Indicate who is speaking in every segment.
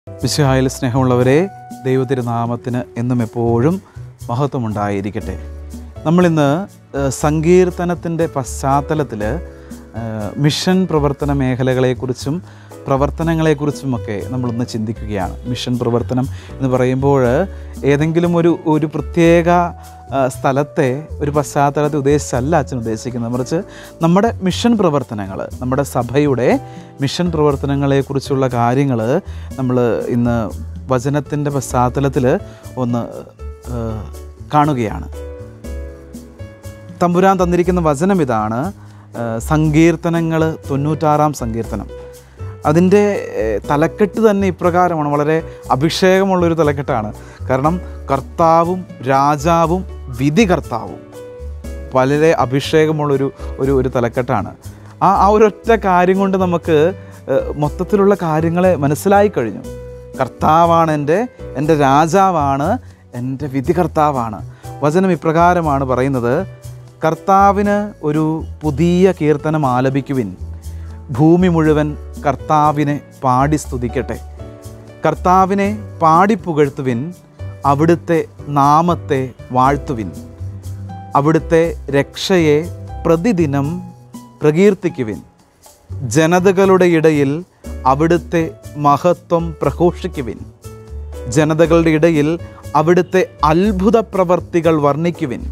Speaker 1: വിശുഹായിൽ സ്നേഹമുള്ളവരെ ദൈവത്തിരുനാമത്തിന് എന്നും എപ്പോഴും മഹത്വമുണ്ടായിരിക്കട്ടെ നമ്മളിന്ന് ഏഹ്, സങ്കീർത്തനത്തിൻ്റെ പശ്ചാത്തലത്തിൽ ഏഹ്, മിഷൻ പ്രവർത്തന മേഖലകളെക്കുറിച്ചും പ്രവർത്തനങ്ങളെക്കുറിച്ചുമൊക്കെ നമ്മളൊന്ന് ചിന്തിക്കുകയാണ് മിഷൻ പ്രവർത്തനം എന്ന് പറയുമ്പോൾ ഏതെങ്കിലും ഒരു ഒരു പ്രത്യേക ആ, സ്ഥലത്തെ ഒരു പശ്ചാത്തലത്തെ ഉദ്ദേശിച്ചല്ല അച്ഛൻ ഉദ്ദേശിക്കുന്നത് മറിച്ച് നമ്മുടെ മിഷൻ പ്രവർത്തനങ്ങൾ നമ്മുടെ സഭയുടെ മിഷൻ പ്രവർത്തനങ്ങളെക്കുറിച്ചുള്ള കാര്യങ്ങൾ നമ്മൾ ഇന്ന് വചനത്തിൻ്റെ പശ്ചാത്തലത്തിൽ ഒന്ന് ആ, കാണുകയാണ് തമ്പുരാൻ തന്നിരിക്കുന്ന വചനം ഇതാണ് ആ, സങ്കീർത്തനങ്ങൾ തൊണ്ണൂറ്റാറാം സങ്കീർത്തനം അതിൻ്റെ ഏ, തലക്കെട്ട് തന്നെ ഇപ്രകാരമാണ് വളരെ അഭിഷേകമുള്ളൊരു തലക്കെട്ടാണ് കാരണം കർത്താവും രാജാവും വിധികർത്താവും വളരെ അഭിഷേകമുള്ളൊരു ഒരു ഒരു തലക്കെട്ടാണ് ആ ആ ഒരൊറ്റ കാര്യം കൊണ്ട് നമുക്ക് ഏഹ്, മൊത്തത്തിലുള്ള കാര്യങ്ങളെ മനസ്സിലായി കഴിഞ്ഞു കർത്താവാണ് എൻ്റെ എൻ്റെ രാജാവാണ് എൻ്റെ വിധികർത്താവാണ് വചനം ഇപ്രകാരമാണ് പറയുന്നത് കർത്താവിന് ഒരു പുതിയ കീർത്തനം ആലപിക്കുവിൻ ഭൂമി മുഴുവൻ കർത്താവിനെ പാടി സ്തുതിക്കട്ടെ കർത്താവിനെ പാടി പുകഴ്ത്തുവിൻ അവിടുത്തെ നാമത്തെ വാഴ്ത്തുവിൻ അവിടുത്തെ രക്ഷയെ പ്രതിദിനം പ്രകീർത്തിക്കുവിൻ ജനതകളുടെ ഇടയിൽ അവിടുത്തെ മഹത്വം പ്രഘോഷിക്കുവിൻ ജനതകളുടെ ഇടയിൽ അവിടുത്തെ അത്ഭുത പ്രവർത്തികൾ വർണ്ണിക്കുവിൻ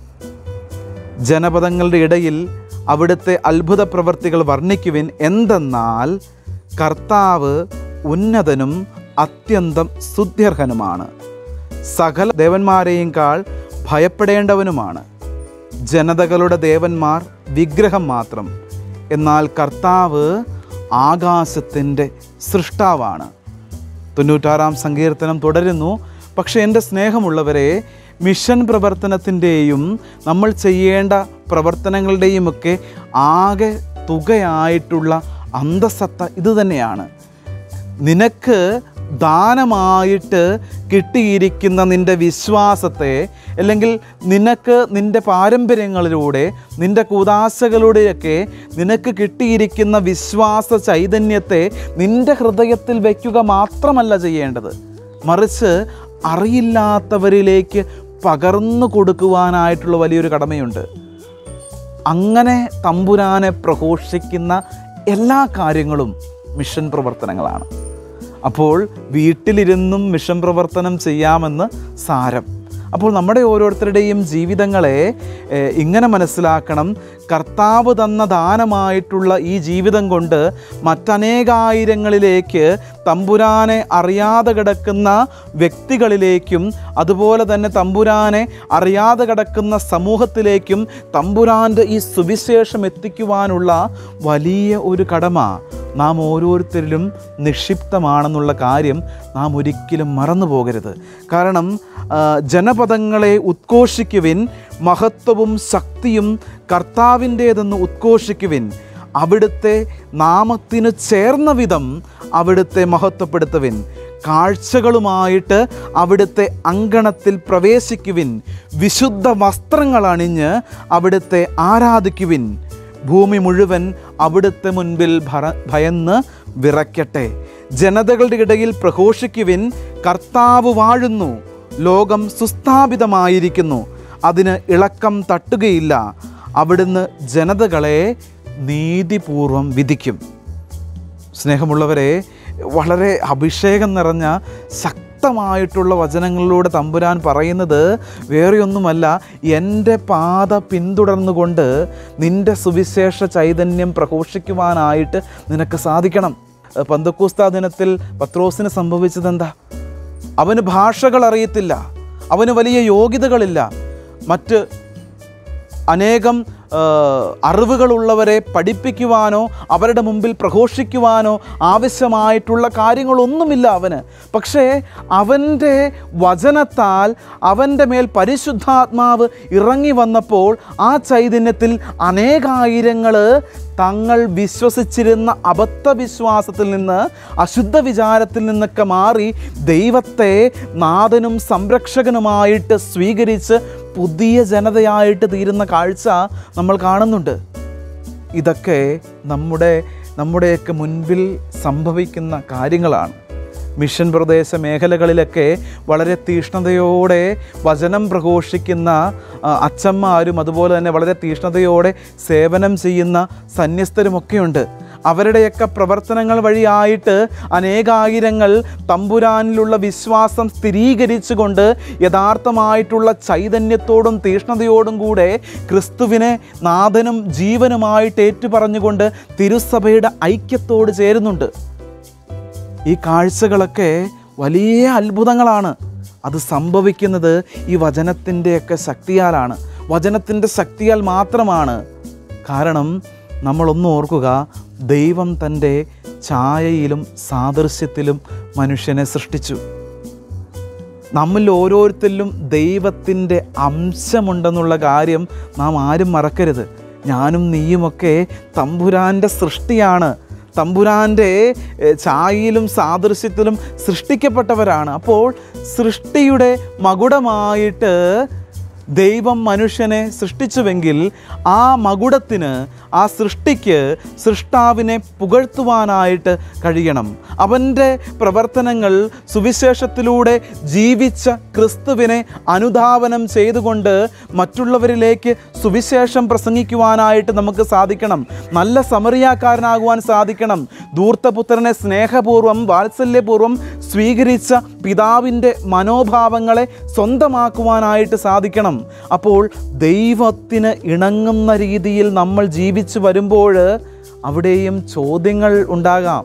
Speaker 1: ജനപദങ്ങളുടെ ഇടയിൽ അവിടുത്തെ അത്ഭുത പ്രവർത്തികൾ വർണ്ണിക്കുവിൻ എന്തെന്നാൽ കർത്താവ് ഉന്നതനും അത്യന്തം സ്തുത്യർഹനുമാണ് സകല ദേവന്മാരെയും കാൾ ഭയപ്പെടേണ്ടവനുമാണ് ജനതകളുടെ ദേവന്മാർ വിഗ്രഹം മാത്രം എന്നാൽ കർത്താവ് ആകാശത്തിൻ്റെ സൃഷ്ടാവാണ് തൊണ്ണൂറ്റാറാം സങ്കീർത്തനം തുടരുന്നു പക്ഷേ എൻ്റെ സ്നേഹമുള്ളവരെ മിഷൻ പ്രവർത്തനത്തിൻ്റെയും നമ്മൾ ചെയ്യേണ്ട പ്രവർത്തനങ്ങളുടെയുമൊക്കെ ആകെ തുകയായിട്ടുള്ള അന്തസത്ത ഇത് തന്നെയാണ് നിനക്ക് ദാനമായിട്ട് കിട്ടിയിരിക്കുന്ന നിൻ്റെ വിശ്വാസത്തെ അല്ലെങ്കിൽ നിനക്ക് നിൻ്റെ പാരമ്പര്യങ്ങളിലൂടെ നിൻ്റെ കൂതാശകളിലൂടെയൊക്കെ നിനക്ക് കിട്ടിയിരിക്കുന്ന വിശ്വാസ ചൈതന്യത്തെ നിൻ്റെ ഹൃദയത്തിൽ വയ്ക്കുക മാത്രമല്ല ചെയ്യേണ്ടത് മറിച്ച് അറിയില്ലാത്തവരിലേക്ക് പകർന്നു കൊടുക്കുവാനായിട്ടുള്ള വലിയൊരു കടമയുണ്ട് അങ്ങനെ തമ്പുരാനെ പ്രഘോഷിക്കുന്ന എല്ലാ കാര്യങ്ങളും മിഷൻ പ്രവർത്തനങ്ങളാണ് അപ്പോൾ വീട്ടിലിരുന്നും മിഷൻ പ്രവർത്തനം ചെയ്യാമെന്ന് സാരം അപ്പോൾ നമ്മുടെ ഓരോരുത്തരുടെയും ജീവിതങ്ങളെ ഏഹ്, ഇങ്ങനെ മനസ്സിലാക്കണം കർത്താവ് തന്ന ദാനമായിട്ടുള്ള ഈ ജീവിതം കൊണ്ട് മറ്റനേകായിരങ്ങളിലേക്ക് തമ്പുരാനെ അറിയാതെ കിടക്കുന്ന വ്യക്തികളിലേക്കും അതുപോലെ തന്നെ തമ്പുരാനെ അറിയാതെ കിടക്കുന്ന സമൂഹത്തിലേക്കും തമ്പുരാൻ്റെ ഈ സുവിശേഷം എത്തിക്കുവാനുള്ള വലിയ ഒരു കടമ നാം ഓരോരുത്തരിലും നിക്ഷിപ്തമാണെന്നുള്ള കാര്യം നാം ഒരിക്കലും മറന്നു പോകരുത് കാരണം ആ, ജനപദങ്ങളെ ഉദ്ഘോഷിക്കുവിൻ മഹത്വവും ശക്തിയും കർത്താവിൻ്റേതെന്ന് ഉദ്ഘോഷിക്കുവിൻ അവിടുത്തെ നാമത്തിനു ചേർന്ന വിധം അവിടുത്തെ മഹത്വപ്പെടുത്തുവിൻ കാഴ്ചകളുമായിട്ട് അവിടുത്തെ അങ്കണത്തിൽ പ്രവേശിക്കുവിൻ വിശുദ്ധ വസ്ത്രങ്ങൾ അണിഞ്ഞ് അവിടുത്തെ ആരാധിക്കുവിൻ ഭൂമി മുഴുവൻ അവിടുത്തെ മുൻപിൽ ഭര ഭയന്ന് വിറയ്ക്കട്ടെ ജനതകളുടെ ഇടയിൽ പ്രഘോഷിക്കുവിൻ കർത്താവ് വാഴുന്നു ലോകം സുസ്ഥാപിതമായിരിക്കുന്നു അതിന് ഇളക്കം തട്ടുകയില്ല അവിടുന്ന് ജനതകളെ നീതിപൂർവം വിധിക്കും സ്നേഹമുള്ളവരെ വളരെ അഭിഷേകം നിറഞ്ഞ ശക്തമായിട്ടുള്ള വചനങ്ങളിലൂടെ തമ്പുരാൻ പറയുന്നത് വേറെയൊന്നുമല്ല എൻ്റെ പാത പിന്തുടർന്നുകൊണ്ട് നിൻ്റെ സുവിശേഷ ചൈതന്യം പ്രഘോഷിക്കുവാനായിട്ട് നിനക്ക് സാധിക്കണം പന്തക്കൂസ്ത ദിനത്തിൽ പത്രോസിന് സംഭവിച്ചത് എന്താ അവന് ഭാഷകൾ അറിയത്തില്ല അവന് വലിയ യോഗ്യതകളില്ല മറ്റ് അനേകം ആ, അറിവുകളുള്ളവരെ പഠിപ്പിക്കുവാനോ അവരുടെ മുമ്പിൽ പ്രഘോഷിക്കുവാനോ ആവശ്യമായിട്ടുള്ള കാര്യങ്ങളൊന്നുമില്ല അവന് പക്ഷേ അവൻ്റെ വചനത്താൽ അവൻ്റെ മേൽ പരിശുദ്ധാത്മാവ് ഇറങ്ങി വന്നപ്പോൾ ആ ചൈതന്യത്തിൽ അനേകായിരങ്ങൾ തങ്ങൾ വിശ്വസിച്ചിരുന്ന അബദ്ധ വിശ്വാസത്തിൽ നിന്ന് അശുദ്ധ വിചാരത്തിൽ നിന്നൊക്കെ മാറി ദൈവത്തെ നാഥനും സംരക്ഷകനുമായിട്ട് സ്വീകരിച്ച് പുതിയ ജനതയായിട്ട് തീരുന്ന കാഴ്ച നമ്മൾ കാണുന്നുണ്ട് ഇതൊക്കെ നമ്മുടെ നമ്മുടെയൊക്കെ മുൻപിൽ സംഭവിക്കുന്ന കാര്യങ്ങളാണ് മിഷൻ പ്രദേശ മേഖലകളിലൊക്കെ വളരെ തീഷ്ണതയോടെ വചനം പ്രഘോഷിക്കുന്ന ആ, അച്ഛന്മാരും അതുപോലെ തന്നെ വളരെ തീഷ്ണതയോടെ സേവനം ചെയ്യുന്ന സന്യസ്തരുമൊക്കെയുണ്ട് അവരുടെയൊക്കെ പ്രവർത്തനങ്ങൾ വഴിയായിട്ട് അനേകായിരങ്ങൾ തമ്പുരാനിലുള്ള വിശ്വാസം സ്ഥിരീകരിച്ചുകൊണ്ട് യഥാർത്ഥമായിട്ടുള്ള ചൈതന്യത്തോടും തീഷ്ണതയോടും കൂടെ ക്രിസ്തുവിനെ നാഥനും ജീവനുമായിട്ട് ഏറ്റുപറഞ്ഞുകൊണ്ട് തിരുസഭയുടെ ഐക്യത്തോട് ചേരുന്നുണ്ട് ഈ കാഴ്ചകളൊക്കെ വലിയ അത്ഭുതങ്ങളാണ് അത് സംഭവിക്കുന്നത് ഈ വചനത്തിൻ്റെയൊക്കെ ശക്തിയാലാണ് വചനത്തിൻ്റെ ശക്തിയാൽ മാത്രമാണ് കാരണം നമ്മളൊന്ന് ഓർക്കുക ദൈവം തൻ്റെ ഛായയിലും സാദൃശ്യത്തിലും മനുഷ്യനെ സൃഷ്ടിച്ചു നമ്മിൽ ഓരോരുത്തരിലും ദൈവത്തിൻ്റെ അംശമുണ്ടെന്നുള്ള കാര്യം നാം ആരും മറക്കരുത് ഞാനും നീയുമൊക്കെ തമ്പുരാൻ്റെ സൃഷ്ടിയാണ് തമ്പുരാൻ്റെ എഹ്, ഛായയിലും സാദൃശ്യത്തിലും സൃഷ്ടിക്കപ്പെട്ടവരാണ് അപ്പോൾ സൃഷ്ടിയുടെ മകുടമായിട്ട് ദൈവം മനുഷ്യനെ സൃഷ്ടിച്ചുവെങ്കിൽ ആ മകുടത്തിന് ആ സൃഷ്ടിക്ക് സൃഷ്ടാവിനെ പുകഴ്ത്തുവാനായിട്ട് കഴിയണം അവൻ്റെ പ്രവർത്തനങ്ങൾ സുവിശേഷത്തിലൂടെ ജീവിച്ച ക്രിസ്തുവിനെ അനുധാവനം ചെയ്തുകൊണ്ട് മറ്റുള്ളവരിലേക്ക് സുവിശേഷം പ്രസംഗിക്കുവാനായിട്ട് നമുക്ക് സാധിക്കണം നല്ല സമറിയാക്കാരനാകുവാൻ സാധിക്കണം ധൂർത്തപുത്രനെ സ്നേഹപൂർവ്വം വാത്സല്യപൂർവ്വം സ്വീകരിച്ച പിതാവിൻ്റെ മനോഭാവങ്ങളെ സ്വന്തമാക്കുവാനായിട്ട് സാധിക്കണം അപ്പോൾ ദൈവത്തിന് ഇണങ്ങുന്ന രീതിയിൽ നമ്മൾ ജീവിച്ചു വരുമ്പോൾ അവിടെയും ചോദ്യങ്ങൾ ഉണ്ടാകാം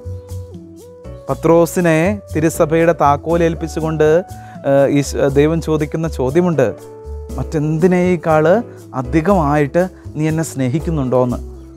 Speaker 1: പത്രോസിനെ തിരുസഭയുടെ താക്കോലേൽപ്പിച്ചുകൊണ്ട് ഏഹ്, ഈശ്- ദൈവം ചോദിക്കുന്ന ചോദ്യമുണ്ട് മറ്റെന്തിനേക്കാൾ അധികമായിട്ട് നീ എന്നെ സ്നേഹിക്കുന്നുണ്ടോയെന്ന്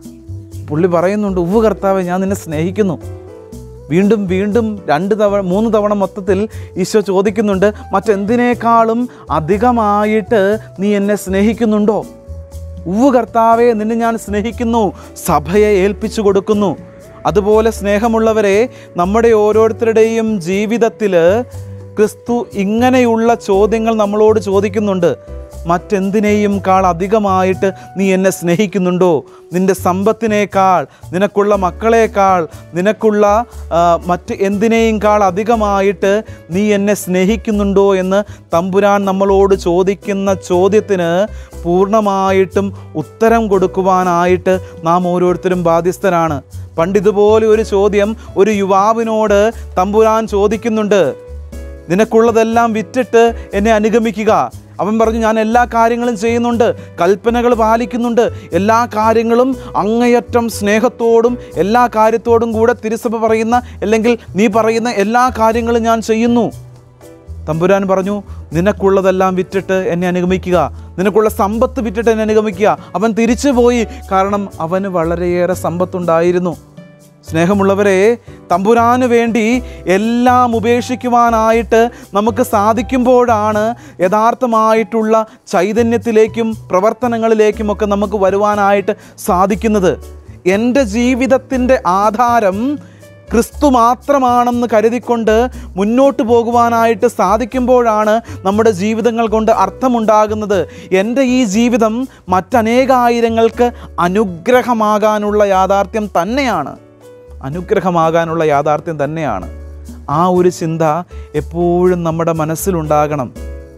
Speaker 1: പുള്ളി പറയുന്നുണ്ട് ഉവ്വ് കർത്താവെ ഞാൻ നിന്നെ സ്നേഹിക്കുന്നു വീണ്ടും വീണ്ടും രണ്ട് തവണ മൂന്ന് തവണ മൊത്തത്തിൽ ഈശോ ചോദിക്കുന്നുണ്ട് മറ്റെന്തിനേക്കാളും അധികമായിട്ട് നീ എന്നെ സ്നേഹിക്കുന്നുണ്ടോ ഉവ്വ് കർത്താവെ നിന്നെ ഞാൻ സ്നേഹിക്കുന്നു സഭയെ ഏൽപ്പിച്ചു കൊടുക്കുന്നു അതുപോലെ സ്നേഹമുള്ളവരെ നമ്മുടെ ഓരോരുത്തരുടെയും ജീവിതത്തിൽ ക്രിസ്തു ഇങ്ങനെയുള്ള ചോദ്യങ്ങൾ നമ്മളോട് ചോദിക്കുന്നുണ്ട് മറ്റെന്തിനേയും കാൾ അധികമായിട്ട് നീ എന്നെ സ്നേഹിക്കുന്നുണ്ടോ നിൻ്റെ സമ്പത്തിനേക്കാൾ നിനക്കുള്ള മക്കളേക്കാൾ നിനക്കുള്ള ആ, മറ്റ് എന്തിനേയും കാൾ അധികമായിട്ട് നീ എന്നെ സ്നേഹിക്കുന്നുണ്ടോ എന്ന് തമ്പുരാൻ നമ്മളോട് ചോദിക്കുന്ന ചോദ്യത്തിന് പൂർണ്ണമായിട്ടും ഉത്തരം കൊടുക്കുവാനായിട്ട് നാം ഓരോരുത്തരും ബാധ്യസ്ഥരാണ് പണ്ടിതുപോലെ ഒരു ചോദ്യം ഒരു യുവാവിനോട് തമ്പുരാൻ ചോദിക്കുന്നുണ്ട് നിനക്കുള്ളതെല്ലാം വിറ്റിട്ട് എന്നെ അനുഗമിക്കുക അവൻ പറഞ്ഞു ഞാൻ എല്ലാ കാര്യങ്ങളും ചെയ്യുന്നുണ്ട് കൽപ്പനകൾ പാലിക്കുന്നുണ്ട് എല്ലാ കാര്യങ്ങളും അങ്ങേയറ്റം സ്നേഹത്തോടും എല്ലാ കാര്യത്തോടും കൂടെ തിരുസഭ പറയുന്ന അല്ലെങ്കിൽ നീ പറയുന്ന എല്ലാ കാര്യങ്ങളും ഞാൻ ചെയ്യുന്നു തമ്പുരാൻ പറഞ്ഞു നിനക്കുള്ളതെല്ലാം വിറ്റിട്ട് എന്നെ അനുഗമിക്കുക നിനക്കുള്ള സമ്പത്ത് വിറ്റിട്ട് എന്നെ അനുഗമിക്കുക അവൻ തിരിച്ചു പോയി കാരണം അവന് വളരെയേറെ സമ്പത്തുണ്ടായിരുന്നു സ്നേഹമുള്ളവരെ തമ്പുരാന് വേണ്ടി എല്ലാം ഉപേക്ഷിക്കുവാനായിട്ട് നമുക്ക് സാധിക്കുമ്പോഴാണ് യഥാർത്ഥമായിട്ടുള്ള ചൈതന്യത്തിലേക്കും പ്രവർത്തനങ്ങളിലേക്കുമൊക്കെ നമുക്ക് വരുവാനായിട്ട് സാധിക്കുന്നത് എൻ്റെ ജീവിതത്തിൻ്റെ ആധാരം ക്രിസ്തു മാത്രമാണെന്ന് കരുതിക്കൊണ്ട് മുന്നോട്ട് പോകുവാനായിട്ട് സാധിക്കുമ്പോഴാണ് നമ്മുടെ ജീവിതങ്ങൾ കൊണ്ട് അർത്ഥമുണ്ടാകുന്നത് എൻ്റെ ഈ ജീവിതം മറ്റനേകായിരങ്ങൾക്ക് അനുഗ്രഹമാകാനുള്ള യാഥാർത്ഥ്യം തന്നെയാണ് അനുഗ്രഹമാകാനുള്ള യാഥാർത്ഥ്യം തന്നെയാണ് ആ ഒരു ചിന്ത എപ്പോഴും നമ്മുടെ മനസ്സിലുണ്ടാകണം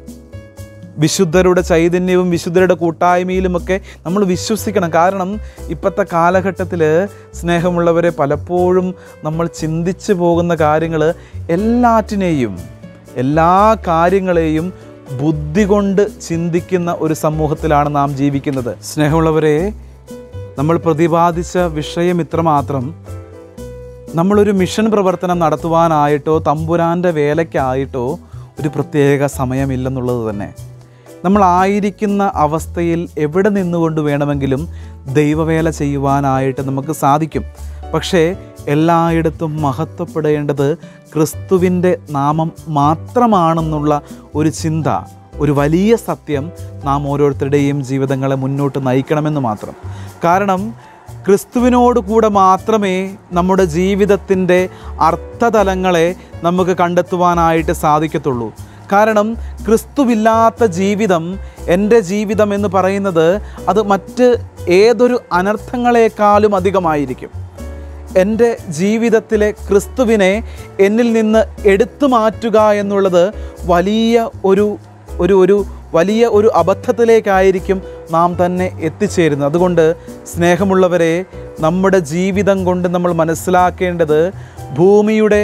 Speaker 1: വിശുദ്ധരുടെ ചൈതന്യവും വിശുദ്ധരുടെ കൂട്ടായ്മയിലുമൊക്കെ നമ്മൾ വിശ്വസിക്കണം കാരണം ഇപ്പോഴത്തെ കാലഘട്ടത്തിൽ സ്നേഹമുള്ളവരെ പലപ്പോഴും നമ്മൾ ചിന്തിച്ചു പോകുന്ന കാര്യങ്ങൾ എല്ലാറ്റിനെയും എല്ലാ കാര്യങ്ങളെയും ബുദ്ധി കൊണ്ട് ചിന്തിക്കുന്ന ഒരു സമൂഹത്തിലാണ് നാം ജീവിക്കുന്നത് സ്നേഹമുള്ളവരെ നമ്മൾ പ്രതിപാദിച്ച വിഷയം ഇത്രമാത്രം നമ്മളൊരു മിഷൻ പ്രവർത്തനം നടത്തുവാനായിട്ടോ തമ്പുരാൻ്റെ വേലയ്ക്കായിട്ടോ ഒരു പ്രത്യേക സമയമില്ലെന്നുള്ളത് തന്നെ നമ്മളായിരിക്കുന്ന അവസ്ഥയിൽ എവിടെ നിന്നുകൊണ്ട് വേണമെങ്കിലും ദൈവവേല ചെയ്യുവാനായിട്ട് നമുക്ക് സാധിക്കും പക്ഷേ എല്ലായിടത്തും മഹത്വപ്പെടേണ്ടത് ക്രിസ്തുവിൻ്റെ നാമം മാത്രമാണെന്നുള്ള ഒരു ചിന്ത ഒരു വലിയ സത്യം നാം ഓരോരുത്തരുടെയും ജീവിതങ്ങളെ മുന്നോട്ട് നയിക്കണമെന്ന് മാത്രം കാരണം ക്രിസ്തുവിനോട് കൂടെ മാത്രമേ നമ്മുടെ ജീവിതത്തിൻ്റെ അർത്ഥതലങ്ങളെ നമുക്ക് കണ്ടെത്തുവാനായിട്ട് സാധിക്കത്തുള്ളൂ കാരണം ക്രിസ്തുവില്ലാത്ത ജീവിതം എൻ്റെ ജീവിതം എന്ന് പറയുന്നത് അത് മറ്റ് ഏതൊരു അനർത്ഥങ്ങളെക്കാളും അധികമായിരിക്കും എൻ്റെ ജീവിതത്തിലെ ക്രിസ്തുവിനെ എന്നിൽ നിന്ന് എടുത്തു മാറ്റുക എന്നുള്ളത് വലിയ ഒരു ഒരു ഒരു വലിയ ഒരു അബദ്ധത്തിലേക്കായിരിക്കും നാം തന്നെ എത്തിച്ചേരുന്നത് അതുകൊണ്ട് സ്നേഹമുള്ളവരെ നമ്മുടെ ജീവിതം കൊണ്ട് നമ്മൾ മനസ്സിലാക്കേണ്ടത് ഭൂമിയുടെ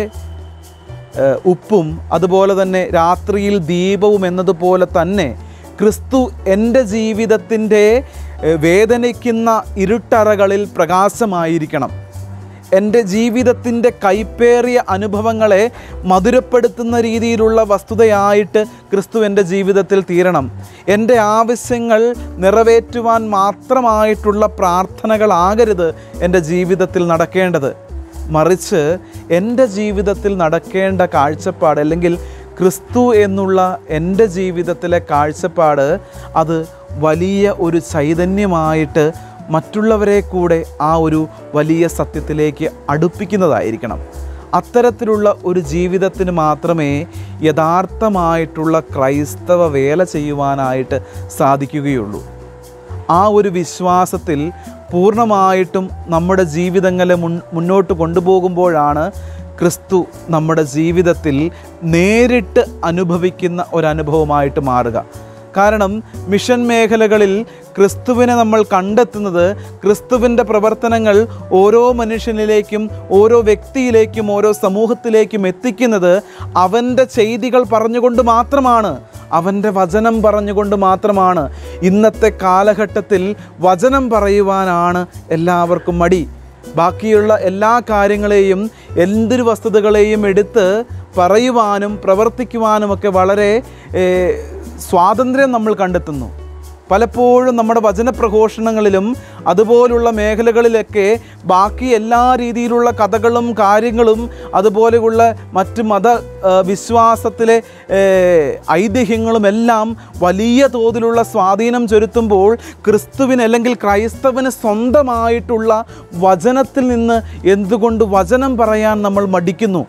Speaker 1: ഏഹ്, ഉപ്പും അതുപോലെ തന്നെ രാത്രിയിൽ ദീപവും എന്നതുപോലെ തന്നെ ക്രിസ്തു എൻ്റെ ജീവിതത്തിൻ്റെ ഏഹ്, വേദനിക്കുന്ന ഇരുട്ടറകളിൽ പ്രകാശമായിരിക്കണം എൻ്റെ ജീവിതത്തിൻ്റെ കൈപ്പേറിയ അനുഭവങ്ങളെ മധുരപ്പെടുത്തുന്ന രീതിയിലുള്ള വസ്തുതയായിട്ട് ക്രിസ്തു എൻ്റെ ജീവിതത്തിൽ തീരണം എൻ്റെ ആവശ്യങ്ങൾ നിറവേറ്റുവാൻ മാത്രമായിട്ടുള്ള പ്രാർത്ഥനകളാകരുത് എൻ്റെ ജീവിതത്തിൽ നടക്കേണ്ടത് മറിച്ച് എൻ്റെ ജീവിതത്തിൽ നടക്കേണ്ട കാഴ്ചപ്പാട് അല്ലെങ്കിൽ ക്രിസ്തു എന്നുള്ള എൻ്റെ ജീവിതത്തിലെ കാഴ്ചപ്പാട് അത് വലിയ ഒരു ചൈതന്യമായിട്ട് മറ്റുള്ളവരെ കൂടെ ആ ഒരു വലിയ സത്യത്തിലേക്ക് അടുപ്പിക്കുന്നതായിരിക്കണം അത്തരത്തിലുള്ള ഒരു ജീവിതത്തിന് മാത്രമേ യഥാർത്ഥമായിട്ടുള്ള ക്രൈസ്തവ വേല ചെയ്യുവാനായിട്ട് സാധിക്കുകയുള്ളൂ ആ ഒരു വിശ്വാസത്തിൽ പൂർണ്ണമായിട്ടും നമ്മുടെ ജീവിതങ്ങളെ മുൻ മുന്നോട്ട് കൊണ്ടുപോകുമ്പോഴാണ് ക്രിസ്തു നമ്മുടെ ജീവിതത്തിൽ നേരിട്ട് അനുഭവിക്കുന്ന ഒരനുഭവമായിട്ട് മാറുക കാരണം മിഷൻ മേഖലകളിൽ ക്രിസ്തുവിനെ നമ്മൾ കണ്ടെത്തുന്നത് ക്രിസ്തുവിൻ്റെ പ്രവർത്തനങ്ങൾ ഓരോ മനുഷ്യനിലേക്കും ഓരോ വ്യക്തിയിലേക്കും ഓരോ സമൂഹത്തിലേക്കും എത്തിക്കുന്നത് അവൻ്റെ ചെയ്തികൾ പറഞ്ഞുകൊണ്ട് മാത്രമാണ് അവൻ്റെ വചനം പറഞ്ഞുകൊണ്ട് മാത്രമാണ് ഇന്നത്തെ കാലഘട്ടത്തിൽ വചനം പറയുവാനാണ് എല്ലാവർക്കും മടി ബാക്കിയുള്ള എല്ലാ കാര്യങ്ങളെയും എന്തൊരു വസ്തുതകളെയും എടുത്ത് പറയുവാനും പ്രവർത്തിക്കുവാനുമൊക്കെ വളരെ ഏഹ്, സ്വാതന്ത്ര്യം നമ്മൾ കണ്ടെത്തുന്നു പലപ്പോഴും നമ്മുടെ വചന പ്രഘോഷണങ്ങളിലും അതുപോലുള്ള മേഖലകളിലൊക്കെ ബാക്കി എല്ലാ രീതിയിലുള്ള കഥകളും കാര്യങ്ങളും അതുപോലെയുള്ള മറ്റ് മത ആ, വിശ്വാസത്തിലെ ഏ, ഐതിഹ്യങ്ങളും എല്ലാം വലിയ തോതിലുള്ള സ്വാധീനം ചെലുത്തുമ്പോൾ ക്രിസ്തുവിന് അല്ലെങ്കിൽ ക്രൈസ്തവന് സ്വന്തമായിട്ടുള്ള വചനത്തിൽ നിന്ന് എന്തുകൊണ്ട് വചനം പറയാൻ നമ്മൾ മടിക്കുന്നു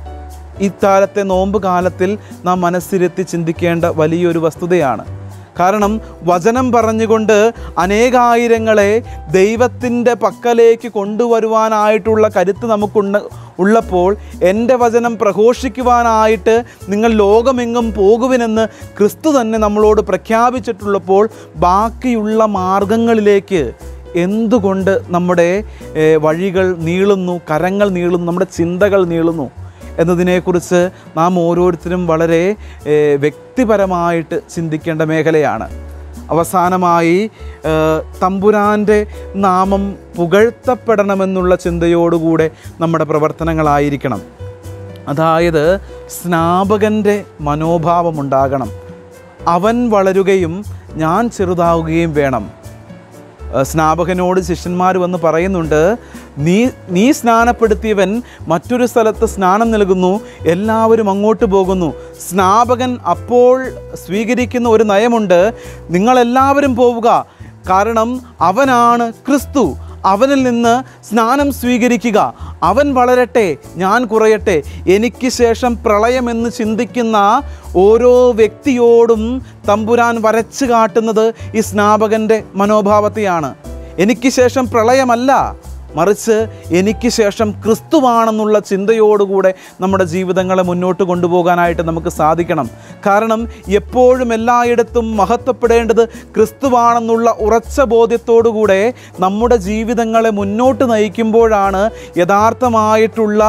Speaker 1: ഇക്കാലത്തെ നോമ്പ് കാലത്തിൽ നാം മനസ്സിരുത്തി ചിന്തിക്കേണ്ട വലിയൊരു വസ്തുതയാണ് കാരണം വചനം പറഞ്ഞുകൊണ്ട് അനേകായിരങ്ങളെ ദൈവത്തിൻ്റെ പക്കലേക്ക് കൊണ്ടുവരുവാനായിട്ടുള്ള കരുത്ത് നമുക്കുണ്ട് ഉള്ളപ്പോൾ എൻ്റെ വചനം പ്രഘോഷിക്കുവാനായിട്ട് നിങ്ങൾ ലോകമെങ്ങും പോകുവിനെന്ന് ക്രിസ്തു തന്നെ നമ്മളോട് പ്രഖ്യാപിച്ചിട്ടുള്ളപ്പോൾ ബാക്കിയുള്ള മാർഗങ്ങളിലേക്ക് എന്തുകൊണ്ട് നമ്മുടെ ഏഹ്, വഴികൾ നീളുന്നു കരങ്ങൾ നീളുന്നു നമ്മുടെ ചിന്തകൾ നീളുന്നു എന്നതിനെക്കുറിച്ച് നാം ഓരോരുത്തരും വളരെ ഏഹ്, വ്യക്തിപരമായിട്ട് ചിന്തിക്കേണ്ട മേഖലയാണ് അവസാനമായി ഏഹ്, തമ്പുരാൻ്റെ നാമം പുകഴ്ത്തപ്പെടണമെന്നുള്ള ചിന്തയോടുകൂടെ നമ്മുടെ പ്രവർത്തനങ്ങളായിരിക്കണം അതായത് സ്നാപകൻ്റെ മനോഭാവമുണ്ടാകണം അവൻ വളരുകയും ഞാൻ ചെറുതാവുകയും വേണം ഏഹ് സ്നാപകനോട് ശിഷ്യന്മാർ വന്ന് പറയുന്നുണ്ട് നീ നീ സ്നാനപ്പെടുത്തിയവൻ മറ്റൊരു സ്ഥലത്ത് സ്നാനം നൽകുന്നു എല്ലാവരും അങ്ങോട്ട് പോകുന്നു സ്നാപകൻ അപ്പോൾ സ്വീകരിക്കുന്ന ഒരു നയമുണ്ട് നിങ്ങളെല്ലാവരും പോവുക കാരണം അവനാണ് ക്രിസ്തു അവനിൽ നിന്ന് സ്നാനം സ്വീകരിക്കുക അവൻ വളരട്ടെ ഞാൻ കുറയട്ടെ എനിക്ക് ശേഷം പ്രളയമെന്ന് ചിന്തിക്കുന്ന ഓരോ വ്യക്തിയോടും തമ്പുരാൻ വരച്ചു കാട്ടുന്നത് ഈ സ്നാപകൻ്റെ മനോഭാവത്തെയാണ് എനിക്ക് ശേഷം പ്രളയമല്ല മറിച്ച് എനിക്ക് ശേഷം ക്രിസ്തുവാണെന്നുള്ള ചിന്തയോടുകൂടെ നമ്മുടെ ജീവിതങ്ങളെ മുന്നോട്ട് കൊണ്ടുപോകാനായിട്ട് നമുക്ക് സാധിക്കണം കാരണം എപ്പോഴും എല്ലായിടത്തും മഹത്വപ്പെടേണ്ടത് ക്രിസ്തുവാണെന്നുള്ള ഉറച്ച ബോധ്യത്തോടുകൂടെ നമ്മുടെ ജീവിതങ്ങളെ മുന്നോട്ട് നയിക്കുമ്പോഴാണ് യഥാർത്ഥമായിട്ടുള്ള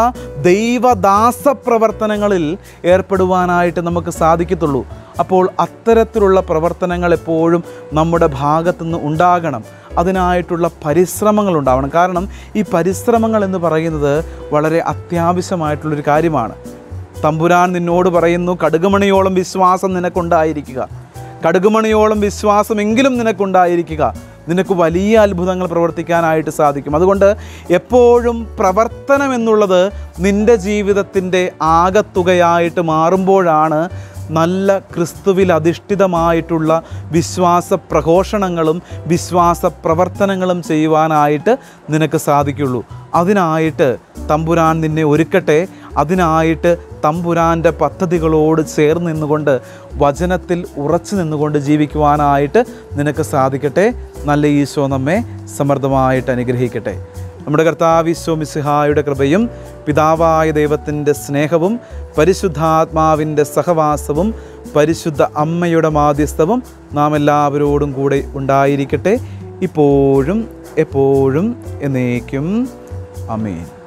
Speaker 1: ദൈവദാസ പ്രവർത്തനങ്ങളിൽ ഏർപ്പെടുവാനായിട്ട് നമുക്ക് സാധിക്കത്തുള്ളൂ അപ്പോൾ അത്തരത്തിലുള്ള പ്രവർത്തനങ്ങൾ എപ്പോഴും നമ്മുടെ ഭാഗത്തുനിന്ന് ഉണ്ടാകണം അതിനായിട്ടുള്ള പരിശ്രമങ്ങൾ ഉണ്ടാവണം കാരണം ഈ പരിശ്രമങ്ങൾ എന്ന് പറയുന്നത് വളരെ അത്യാവശ്യമായിട്ടുള്ളൊരു കാര്യമാണ് തമ്പുരാൻ നിന്നോട് പറയുന്നു കടുകുമണിയോളം വിശ്വാസം നിനക്കുണ്ടായിരിക്കുക കടുകുമണിയോളം വിശ്വാസമെങ്കിലും നിനക്കുണ്ടായിരിക്കുക നിനക്ക് വലിയ അത്ഭുതങ്ങൾ പ്രവർത്തിക്കാനായിട്ട് സാധിക്കും അതുകൊണ്ട് എപ്പോഴും പ്രവർത്തനം എന്നുള്ളത് നിൻ്റെ ജീവിതത്തിൻ്റെ ആകത്തുകയായിട്ട് മാറുമ്പോഴാണ് നല്ല ക്രിസ്തുവിൽ അധിഷ്ഠിതമായിട്ടുള്ള വിശ്വാസ പ്രഘോഷണങ്ങളും വിശ്വാസ പ്രവർത്തനങ്ങളും ചെയ്യുവാനായിട്ട് നിനക്ക് സാധിക്കുള്ളൂ അതിനായിട്ട് തമ്പുരാൻ നിന്നെ ഒരുക്കട്ടെ അതിനായിട്ട് തമ്പുരാൻ്റെ പദ്ധതികളോട് ചേർന്ന് നിന്നുകൊണ്ട് വചനത്തിൽ ഉറച്ചു നിന്നുകൊണ്ട് ജീവിക്കുവാനായിട്ട് നിനക്ക് സാധിക്കട്ടെ നല്ല ഈശോ നമ്മെ സമൃദ്ധമായിട്ട് അനുഗ്രഹിക്കട്ടെ നമ്മുടെ കർത്താവിശ്വമിസിഹായുടെ കൃപയും പിതാവായ ദൈവത്തിൻ്റെ സ്നേഹവും പരിശുദ്ധാത്മാവിൻ്റെ സഹവാസവും പരിശുദ്ധ അമ്മയുടെ മാധ്യസ്ഥവും നാം എല്ലാവരോടും കൂടെ ഉണ്ടായിരിക്കട്ടെ ഇപ്പോഴും എപ്പോഴും എന്നേക്കും അമേൻ